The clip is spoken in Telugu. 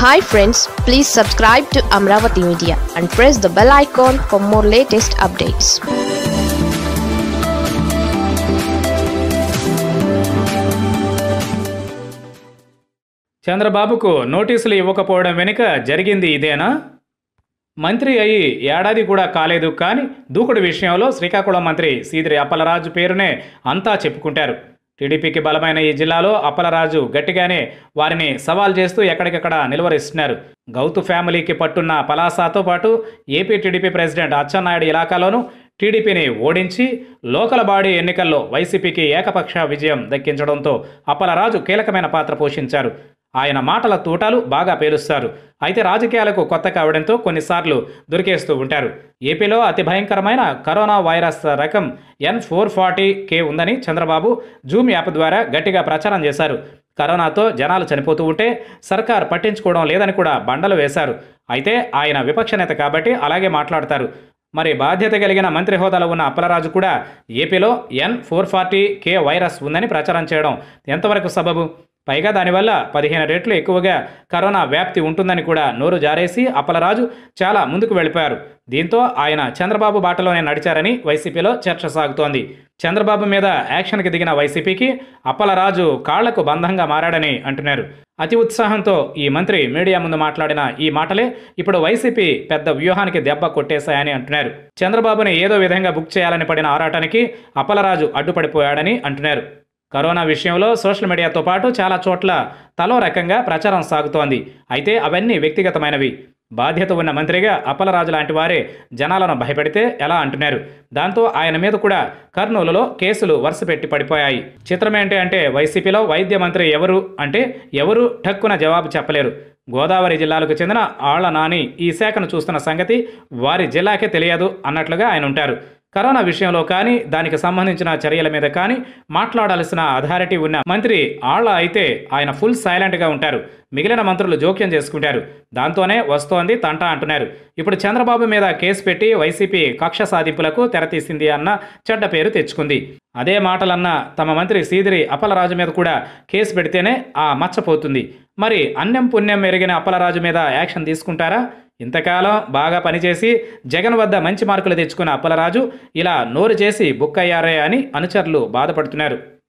hi friends please subscribe to Amaravati media and press the bell icon for more latest updates చంద్రబాబుకు నోటీసులు ఇవ్వకపోవడం వెనుక జరిగింది ఇదేనా మంత్రి అయి ఏడాది కూడా కాలేదు కానీ దూకుడు విషయంలో శ్రీకాకుళం మంత్రి సీదిరి అప్పలరాజు పేరునే అంతా చెప్పుకుంటారు టీడీపీకి బలమైన ఈ జిల్లాలో అప్పలరాజు గట్టిగానే వారిని సవాల్ చేస్తూ ఎక్కడికక్కడ నిలువరిస్తున్నారు గౌతు ఫ్యామిలీకి పట్టున్న పలాసాతో పాటు ఏపీ టీడీపీ ప్రెసిడెంట్ అచ్చెన్నాయుడు ఇలాకాలోనూ టీడీపీని ఓడించి లోకల్ బాడీ ఎన్నికల్లో వైసీపీకి ఏకపక్ష విజయం దక్కించడంతో అప్పలరాజు కీలకమైన పాత్ర పోషించారు ఆయన మాటల తూటాలు బాగా పేలుస్తారు అయితే రాజకీయాలకు కొత్త కావడంతో కొన్నిసార్లు దొరికేస్తూ ఉంటారు ఏపీలో అతి భయంకరమైన కరోనా వైరస్ రకం ఎన్ ఫోర్ ఫార్టీ కే ఉందని చంద్రబాబు జూమ్ యాప్ ద్వారా గట్టిగా ప్రచారం చేశారు కరోనాతో జనాలు చనిపోతూ ఉంటే సర్కార్ పట్టించుకోవడం లేదని కూడా బండలు వేశారు అయితే ఆయన విపక్ష నేత కాబట్టి అలాగే మాట్లాడతారు మరి బాధ్యత కలిగిన మంత్రి హోదాలో ఉన్న అప్పలరాజు కూడా ఏపీలో N four forty K virus ఉందని ప్రచారం చేయడం ఎంతవరకు సబబు పైగా దానివల్ల పదిహేను రెట్లు ఎక్కువగా కరోనా వ్యాప్తి ఉంటుందని కూడా నోరు జారేసి అప్పలరాజు చాలా ముందుకు వెళ్ళిపోయారు దీంతో ఆయన చంద్రబాబు బాటలోనే నడిచారని వైసీపీలో చర్చ సాగుతోంది చంద్రబాబు మీద యాక్షన్కి దిగిన వైసీపీకి అప్పలరాజు కాళ్లకు బంధంగా మారాడని అంటున్నారు అతి ఉత్సాహంతో ఈ మంత్రి మీడియా ముందు మాట్లాడిన ఈ మాటలే ఇప్పుడు వైసీపీ పెద్ద వ్యూహానికి దెబ్బ కొట్టేశాయని అంటున్నారు చంద్రబాబుని ఏదో విధంగా బుక్ చేయాలని పడిన ఆరాటానికి అప్పలరాజు అడ్డుపడిపోయాడని అంటున్నారు కరోనా విషయంలో సోషల్ మీడియాతో పాటు చాలా చోట్ల తలో రకంగా ప్రచారం సాగుతోంది అయితే అవన్నీ వ్యక్తిగతమైనవి బాధ్యత ఉన్న మంత్రిగా అప్పలరాజు లాంటి వారే జనాలను భయపెడితే ఎలా అంటున్నారు దాంతో ఆయన మీద కూడా కర్నూలులో కేసులు వరుసపెట్టి పడిపోయాయి చిత్రమేంటి అంటే వైసీపీలో వైద్య మంత్రి ఎవరు అంటే ఎవరు ఠక్కున జవాబు చెప్పలేరు గోదావరి జిల్లాలకు చెందిన ఆళ్ల నాని ఈ శాఖను చూస్తున్న సంగతి వారి జిల్లాకే తెలియదు అన్నట్లుగా ఆయన ఉంటారు కరోనా విషయంలో కానీ దానికి సంబంధించిన చర్యల మీద కానీ మాట్లాడాల్సిన అథారిటీ ఉన్న మంత్రి ఆళ్ల అయితే ఆయన ఫుల్ సైలెంట్గా ఉంటారు మిగిలిన మంత్రులు జోక్యం చేసుకుంటారు దాంతోనే వస్తోంది తంట అంటున్నారు ఇప్పుడు చంద్రబాబు మీద కేసు పెట్టి వైసీపీ కక్ష సాధింపులకు తెరతీసింది అన్న చెడ్డ పేరు తెచ్చుకుంది అదే మాటలన్న తమ మంత్రి సీదిరి అప్పలరాజు మీద కూడా కేసు పెడితేనే ఆ మచ్చపోతుంది మరి అన్యం పుణ్యం ఎరిగిన అప్పలరాజు మీద యాక్షన్ తీసుకుంటారా ఇంతకాలం బాగా పనిచేసి జగన్ వద్ద మంచి మార్కులు తెచ్చుకున్న అప్పలరాజు ఇలా నోరు చేసి బుక్ అయ్యారే అని అనుచరులు బాధపడుతున్నారు